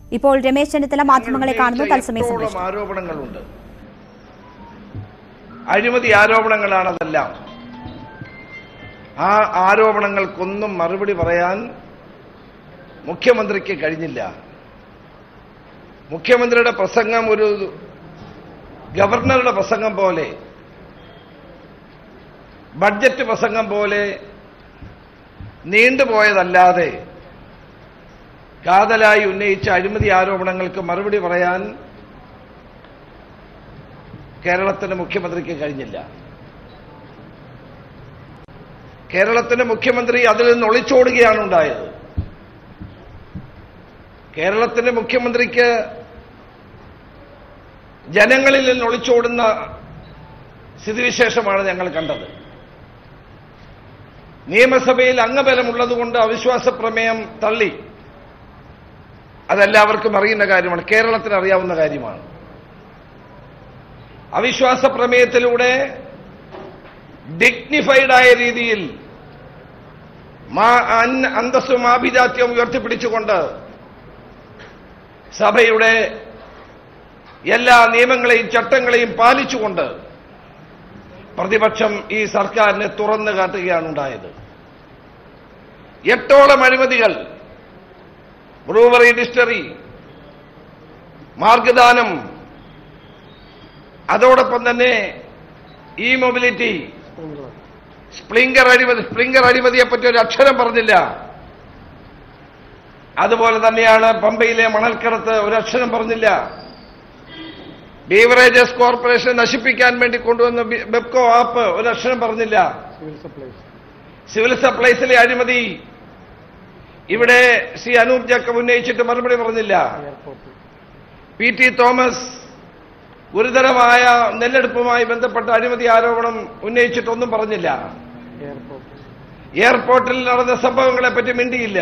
ഇപ്പോൾ രമേശ് ചെന്നിത്തല മാധ്യമങ്ങളെ കാണുന്നു തത്സമയ എട്ടോളം സംപ്രേഷണം ആരോപണങ്ങളുണ്ട് അഴിമതി ആരോപണങ്ങളാണ് അതെല്ലാം ആ ആരോപണങ്ങൾക്കൊന്നും മറുപടി പറയാൻ മുഖ്യമന്ത്രിക്ക് കഴിഞ്ഞില്ല മുഖ്യമന്ത്രിയുടെ പ്രസംഗം ഒരു ഗവർണറുടെ പ്രസംഗം പോലെ ബഡ്ജറ്റ് പ്രസംഗം പോലെ നീണ്ടുപോയതല്ലാതെ കാതലായി ഉന്നയിച്ച അഴിമതി ആരോപണങ്ങൾക്ക് മറുപടി പറയാൻ കേരളത്തിന്റെ മുഖ്യമന്ത്രിക്ക് കഴിഞ്ഞില്ല കേരളത്തിന്റെ മുഖ്യമന്ത്രി അതിൽ നിന്ന് ഒളിച്ചോടുകയാണ് ഉണ്ടായത് കേരളത്തിന്റെ മുഖ്യമന്ത്രിക്ക് ജനങ്ങളിൽ നിന്ന് ഒളിച്ചോടുന്ന സ്ഥിതിവിശേഷമാണ് ഞങ്ങൾ കണ്ടത് നിയമസഭയിൽ അംഗബലമുള്ളതുകൊണ്ട് അവിശ്വാസ പ്രമേയം തള്ളി അതെല്ലാവർക്കും അറിയുന്ന കാര്യമാണ് കേരളത്തിന് അറിയാവുന്ന കാര്യമാണ് അവിശ്വാസ പ്രമേയത്തിലൂടെ ഡിഗ്നിഫൈഡായ രീതിയിൽ മാ- അൻ- അന്തസ്സും ആഭിജാത്യവും ഉയർത്തിപ്പിടിച്ചുകൊണ്ട് സഭയുടെ എല്ലാ നിയമങ്ങളെയും ചട്ടങ്ങളെയും പാലിച്ചുകൊണ്ട് പ്രതിപക്ഷം ഈ സർക്കാരിനെ തുറന്നു കാട്ടുകയാണ് ഉണ്ടായത് എട്ടോളം അഴിമതികൾ ബ്രൂവറി ഡിസ്റ്ററി മാർഗദാനം അതോടൊപ്പം തന്നെ ഇ മൊബിലിറ്റി സ്പ്ലിങ്കർ അഴിമതി സ്പ്ലിങ്കർ അഴിമതിയെ പറ്റി ഒരു അക്ഷരം പറഞ്ഞില്ല അതുപോലെ തന്നെയാണ് പമ്പയിലെ മണൽക്കടത്ത് ഒരു അക്ഷരം പറഞ്ഞില്ല ബീവറേജസ് കോർപ്പറേഷൻ നശിപ്പിക്കാൻ വേണ്ടി കൊണ്ടുവന്ന ബി- ബെപ്കോ ആപ്പ് ഒരു അക്ഷരം പറഞ്ഞില്ല സിവിൽ സപ്ലൈസിലെ അഴിമതി ഇവിടെ ശ്രീ അനൂപ് ജാക്കബ് ഉന്നയിച്ചിട്ട് മറുപടി പറഞ്ഞില്ല പി ടി തോമസ് ഗുരുതരമായ നെല്ലെടുപ്പുമായി ബന്ധപ്പെട്ട അഴിമതി ആരോപണം ഉന്നയിച്ചിട്ടൊന്നും പറഞ്ഞില്ല എയർപോർട്ടിൽ നടന്ന സംഭവങ്ങളെ പറ്റി മിണ്ടിയില്ല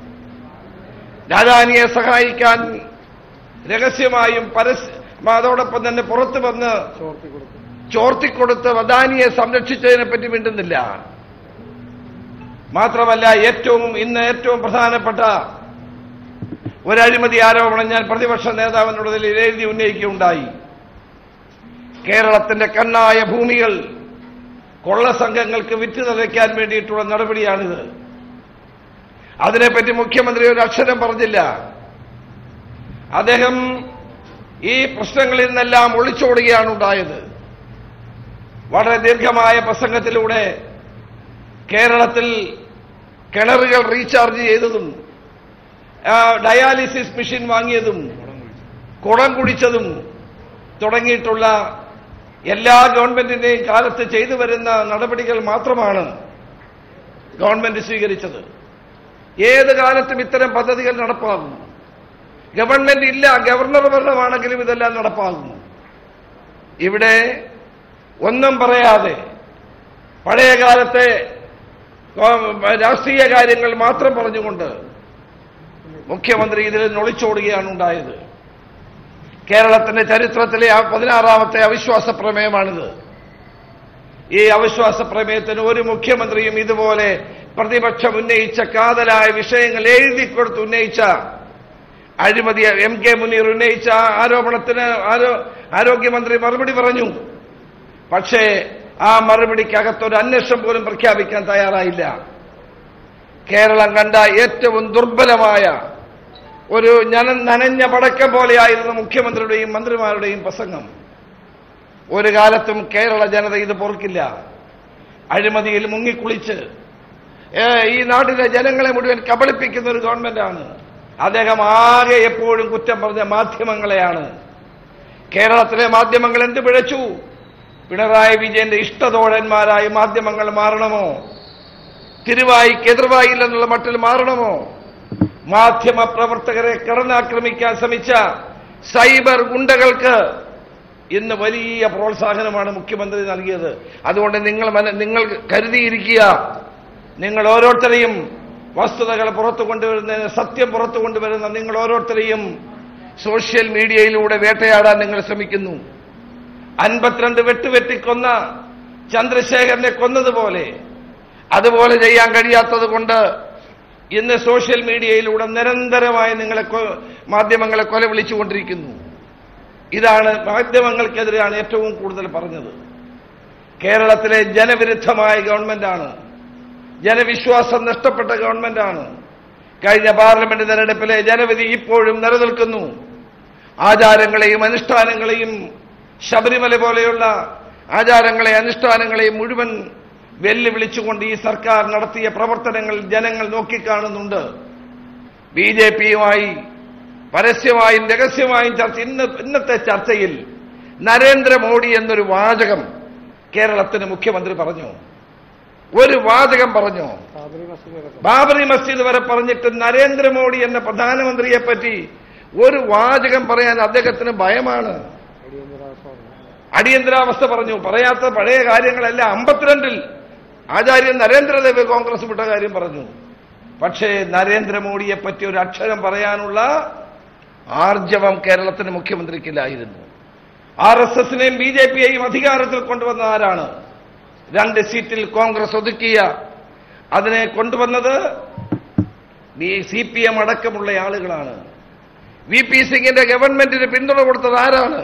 രാജാനിയെ സഹായിക്കാൻ രഹസ്യമായും പരസ്യ അതോടൊപ്പം തന്നെ പുറത്തു വന്ന് ചോർത്തിക്കൊടുത്ത് വദാനിയെ സംരക്ഷിച്ചതിനെ പറ്റി മിണ്ടുന്നില്ല മാത്രമല്ല ഏറ്റവും ഇന്ന് ഏറ്റവും പ്രധാനപ്പെട്ട ഒരു അഴിമതി ആരോപണം ഞാൻ പ്രതിപക്ഷ നേതാവിനുള്ളതിൽ എഴുതി ഉന്നയിക്കുകയുണ്ടായി കേരളത്തിന്റെ കണ്ണായ ഭൂമികൾ കൊള്ള സംഘങ്ങൾക്ക് വിറ്റ് നിറയ്ക്കാൻ വേണ്ടിയിട്ടുള്ള നടപടിയാണിത് അതിനെപ്പറ്റി മുഖ്യമന്ത്രി ഒരു അക്ഷരം പറഞ്ഞില്ല അദ്ദേഹം ഈ പ്രശ്നങ്ങളിൽ നിന്നെല്ലാം ഒളിച്ചോടുകയാണ് ഉണ്ടായത് വളരെ ദീർഘമായ പ്രസംഗത്തിലൂടെ കേരളത്തിൽ കിണറുകൾ റീചാർജ് ചെയ്തതും ആ, ഡയാലിസിസ് മെഷീൻ വാങ്ങിയതും കുടം കുടിച്ചതും തുടങ്ങിയിട്ടുള്ള എല്ലാ ഗവൺമെന്റിന്റെയും കാലത്ത് ചെയ്തു വരുന്ന നടപടികൾ മാത്രമാണ് ഗവൺമെന്റ് സ്വീകരിച്ചത് ഏത് കാലത്തും ഇത്തരം പദ്ധതികൾ നടപ്പാകും ഗവൺമെന്റ് ഇല്ല ഗവർണർ ഭരണമാണെങ്കിലും ഇതെല്ലാം നടപ്പാകും ഇവിടെ ഒന്നും പറയാതെ പഴയ കാലത്തെ കോ- രാഷ്ട്രീയ കാര്യങ്ങൾ മാത്രം പറഞ്ഞുകൊണ്ട് മുഖ്യമന്ത്രി ഇതിൽ നിന്ന് ഒളിച്ചോടുകയാണ് ഉണ്ടായത് കേരളത്തിന്റെ ചരിത്രത്തിലെ ആ പതിനാറാമത്തെ അവിശ്വാസ പ്രമേയമാണിത് ഈ അവിശ്വാസ പ്രമേയത്തിന് ഒരു മുഖ്യമന്ത്രിയും ഇതുപോലെ പ്രതിപക്ഷം ഉന്നയിച്ച കാതലായ വിഷയങ്ങൾ എഴുതി കൊടുത്ത് ഉന്നയിച്ച അഴിമതി എം കെ മുനീർ ഉന്നയിച്ച ആ ആരോപണത്തിന് ആരോ- ആരോഗ്യമന്ത്രി മറുപടി പറഞ്ഞു പക്ഷേ ആ മറുപടിക്കകത്തൊരു അന്വേഷണം പോലും പ്രഖ്യാപിക്കാൻ തയ്യാറായില്ല കേരളം കണ്ട ഏറ്റവും ദുർബലമായ ഒരു ഞന നനഞ്ഞ പടക്കം പോലെയായിരുന്നു മുഖ്യമന്ത്രിയുടെയും മന്ത്രിമാരുടെയും പ്രസംഗം ഒരു കാലത്തും കേരള ജനത ഇത് പൊറുക്കില്ല അഴിമതിയിൽ മുങ്ങിക്കുളിച്ച് ഏ, ഈ നാട്ടിലെ ജനങ്ങളെ മുഴുവൻ കബളിപ്പിക്കുന്ന ഒരു ഗവൺമെന്റാണ് അദ്ദേഹം ആകെ എപ്പോഴും കുറ്റം പറഞ്ഞ മാധ്യമങ്ങളെയാണ് കേരളത്തിലെ മാധ്യമങ്ങൾ എന്ത് പിഴച്ചു പിണറായി വിജയന്റെ ഇഷ്ടതോഴന്മാരായ മാധ്യമങ്ങൾ മാറണമോ തിരുവായിക്ക് എതിർവായില്ലെന്നുള്ള മട്ടിൽ മാറണമോ മാധ്യമ പ്രവർത്തകരെ കടന്നാക്രമിക്കാൻ ശ്രമിച്ച സൈബർ ഗുണ്ടകൾക്ക് ഇന്ന് വലിയ പ്രോത്സാഹനമാണ് മുഖ്യമന്ത്രി നൽകിയത് അതുകൊണ്ട് നിങ്ങൾ മന- നിങ്ങൾ കരുതിയിരിക്കുക നിങ്ങൾ ഓരോരുത്തരെയും വസ്തുതകൾ പുറത്തു കൊണ്ടുവരുന്നതിന് സത്യം പുറത്തു കൊണ്ടുവരുന്ന നിങ്ങൾ ഓരോരുത്തരെയും സോഷ്യൽ മീഡിയയിലൂടെ വേട്ടയാടാൻ നിങ്ങൾ ശ്രമിക്കുന്നു അൻപത്തിരണ്ട് വെട്ടുവെട്ടിക്കൊന്ന ചന്ദ്രശേഖരനെ കൊന്നതുപോലെ അതുപോലെ ചെയ്യാൻ കഴിയാത്തത് കൊണ്ട് ഇന്ന് സോഷ്യൽ മീഡിയയിലൂടെ നിരന്തരമായി നിങ്ങളെ കൊ- മാധ്യമങ്ങളെ കൊല വിളിച്ചുകൊണ്ടിരിക്കുന്നു ഇതാണ് മാധ്യമങ്ങൾക്കെതിരെയാണ് ഏറ്റവും കൂടുതൽ പറഞ്ഞത് കേരളത്തിലെ ജനവിരുദ്ധമായ ഗവൺമെന്റാണ് ജനവിശ്വാസം നഷ്ടപ്പെട്ട ഗവൺമെന്റാണ് കഴിഞ്ഞ പാർലമെന്റ് തെരഞ്ഞെടുപ്പിലെ ജനവിധി ഇപ്പോഴും നിലനിൽക്കുന്നു ആചാരങ്ങളെയും അനുഷ്ഠാനങ്ങളെയും ശബരിമല പോലെയുള്ള ആചാരങ്ങളെ അനുഷ്ഠാനങ്ങളെയും മുഴുവൻ വെല്ലുവിളിച്ചുകൊണ്ട് ഈ സർക്കാർ നടത്തിയ പ്രവർത്തനങ്ങൾ ജനങ്ങൾ നോക്കിക്കാണുന്നുണ്ട് ബി ജെ പിയുമായി പരസ്യമായും രഹസ്യമായും ചർച്ച ഇന്ന് ഇന്നത്തെ ചർച്ചയിൽ നരേന്ദ്രമോദി എന്നൊരു വാചകം കേരളത്തിന് മുഖ്യമന്ത്രി പറഞ്ഞു ഒരു വാചകം പറഞ്ഞു ബാബറി മസ്ജിദ് വരെ പറഞ്ഞിട്ട് നരേന്ദ്രമോദി എന്ന പ്രധാനമന്ത്രിയെ പറ്റി ഒരു വാചകം പറയാൻ അദ്ദേഹത്തിന് ഭയമാണ് അടിയന്തരാവസ്ഥ പറഞ്ഞു പറയാത്ത പഴയ കാര്യങ്ങളെല്ലാം അമ്പത്തിരണ്ടിൽ ആചാര്യൻ നരേന്ദ്രദേവ് കോൺഗ്രസ് വിട്ട കാര്യം പറഞ്ഞു പക്ഷേ നരേന്ദ്രമോദിയെ പറ്റി ഒരു അക്ഷരം പറയാനുള്ള ആർജവം കേരളത്തിന് മുഖ്യമന്ത്രിക്കില്ലായിരുന്നു ആർ എസ് എസിനെയും ബി ജെ പിയെയും അധികാരത്തിൽ കൊണ്ടുവന്ന ആരാണ് രണ്ട് സീറ്റിൽ കോൺഗ്രസ് ഒതുക്കിയ അതിനെ കൊണ്ടുവന്നത് സി പി എം അടക്കമുള്ള ആളുകളാണ് വി പി സിംഗിന്റെ ഗവൺമെന്റിന് പിന്തുണ കൊടുത്തത് ആരാണ്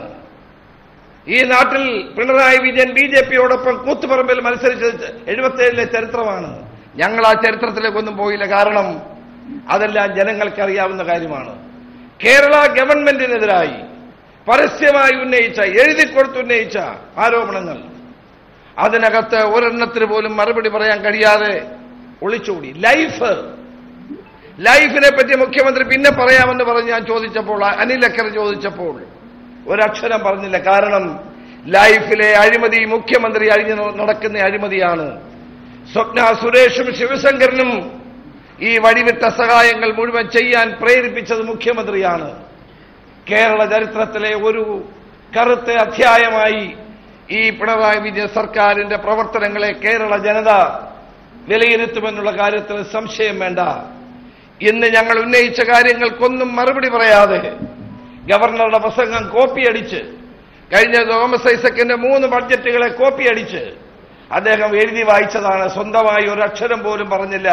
ഈ നാട്ടിൽ പിണറായി വിജയൻ ബി ജെ പിയോടൊപ്പം കൂത്തുപറമ്പിൽ മത്സരിച്ചത് എഴുപത്തേഴിലെ ചരിത്രമാണ് ഞങ്ങൾ ആ ചരിത്രത്തിലേക്കൊന്നും പോയില്ല കാരണം അതെല്ലാം ജനങ്ങൾക്ക് അറിയാവുന്ന കാര്യമാണ് കേരള ഗവൺമെന്റിനെതിരായി പരസ്യമായി ഉന്നയിച്ച എഴുതിക്കൊടുത്ത് ഉന്നയിച്ച ആരോപണങ്ങൾ അതിനകത്ത് ഒരെണ്ണത്തിന് പോലും മറുപടി പറയാൻ കഴിയാതെ ഒളിച്ചോടി ലൈഫ് ലൈഫിനെ പറ്റി മുഖ്യമന്ത്രി പിന്നെ പറയാമെന്ന് പറഞ്ഞ് ഞാൻ ചോദിച്ചപ്പോൾ അനിൽ അക്കർ ചോദിച്ചപ്പോൾ ഒരക്ഷരം പറഞ്ഞില്ല കാരണം ലൈഫിലെ അഴിമതി മുഖ്യമന്ത്രി അഴിഞ്ഞു നടക്കുന്ന അഴിമതിയാണ് സ്വപ്ന സുരേഷും ശിവശങ്കരനും ഈ വഴിവിട്ട സഹായങ്ങൾ മുഴുവൻ ചെയ്യാൻ പ്രേരിപ്പിച്ചത് മുഖ്യമന്ത്രിയാണ് കേരള ചരിത്രത്തിലെ ഒരു കറുത്ത അധ്യായമായി ഈ പിണറായി വിജയൻ സർക്കാരിന്റെ പ്രവർത്തനങ്ങളെ കേരള ജനത വിലയിരുത്തുമെന്നുള്ള കാര്യത്തിൽ സംശയം വേണ്ട ഇന്ന് ഞങ്ങൾ ഉന്നയിച്ച കാര്യങ്ങൾക്കൊന്നും മറുപടി പറയാതെ ഗവർണറുടെ പ്രസംഗം കോപ്പിയടിച്ച് കഴിഞ്ഞ തോമസ് ഐസക്കിന്റെ മൂന്ന് ബഡ്ജറ്റുകളെ കോപ്പിയടിച്ച് അദ്ദേഹം എഴുതി വായിച്ചതാണ് സ്വന്തമായി ഒരു അക്ഷരം പോലും പറഞ്ഞില്ല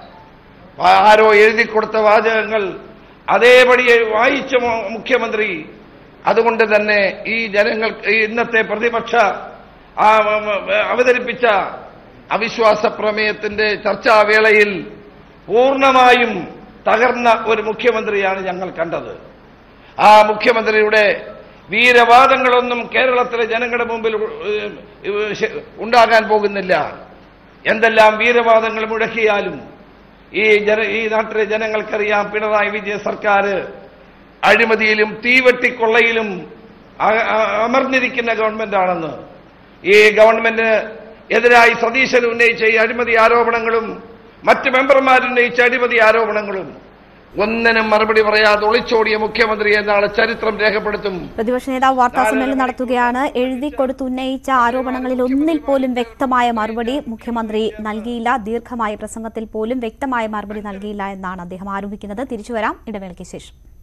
ആരോ എഴുതി കൊടുത്ത വാചകങ്ങൾ അതേപടി വായിച്ച മു- മുഖ്യമന്ത്രി അതുകൊണ്ട് തന്നെ ഈ ജനങ്ങൾ ഈ ഇന്നത്തെ പ്രതിപക്ഷ ആ, ഉം, ഉം, അവതരിപ്പിച്ച അവിശ്വാസ പ്രമേയത്തിന്റെ ചർച്ചാവേളയിൽ പൂർണ്ണമായും തകർന്ന ഒരു മുഖ്യമന്ത്രിയാണ് ഞങ്ങൾ കണ്ടത് ആ മുഖ്യമന്ത്രിയുടെ വീരവാദങ്ങളൊന്നും കേരളത്തിലെ ജനങ്ങളുടെ മുമ്പിൽ ഉ- ഉ- ശ- ഉണ്ടാകാൻ പോകുന്നില്ല എന്തെല്ലാം വീരവാദങ്ങൾ മുഴക്കിയാലും ഈ ജന ഈ നാട്ടിലെ ജനങ്ങൾക്കറിയാം പിണറായി വിജയ സർക്കാർ അഴിമതിയിലും തീവെട്ടിക്കൊള്ളയിലും അ- അ- അമർന്നിരിക്കുന്ന ഗവൺമെന്റാണെന്ന് ഈ ഗവൺമെന്റിന് എതിരായി സതീശൻ ഉന്നയിച്ച ഈ അഴിമതി ആരോപണങ്ങളും മറ്റ് മെമ്പർമാർ ഉന്നയിച്ച അഴിമതി ആരോപണങ്ങളും ഒന്നിനും മറുപടി പറയാതെ ഒളിച്ചോടിയ മുഖ്യമന്ത്രി എന്നാണ് ചരിത്രം രേഖപ്പെടുത്തും പ്രതിപക്ഷ നേതാവ് വാർത്താ സമ്മേളനം നടത്തുകയാണ് എഴുതി കൊടുത്ത് ഉന്നയിച്ച ആരോപണങ്ങളിൽ ഒന്നിൽ പോലും വ്യക്തമായ മറുപടി മുഖ്യമന്ത്രി നൽകിയില്ല ദീർഘമായ പ്രസംഗത്തിൽ പോലും വ്യക്തമായ മറുപടി നൽകിയില്ല എന്നാണ് അദ്ദേഹം ആരോപിക്കുന്നത് തിരിച്ചുവരാം ഇടവേളയ്ക്ക് ശേഷം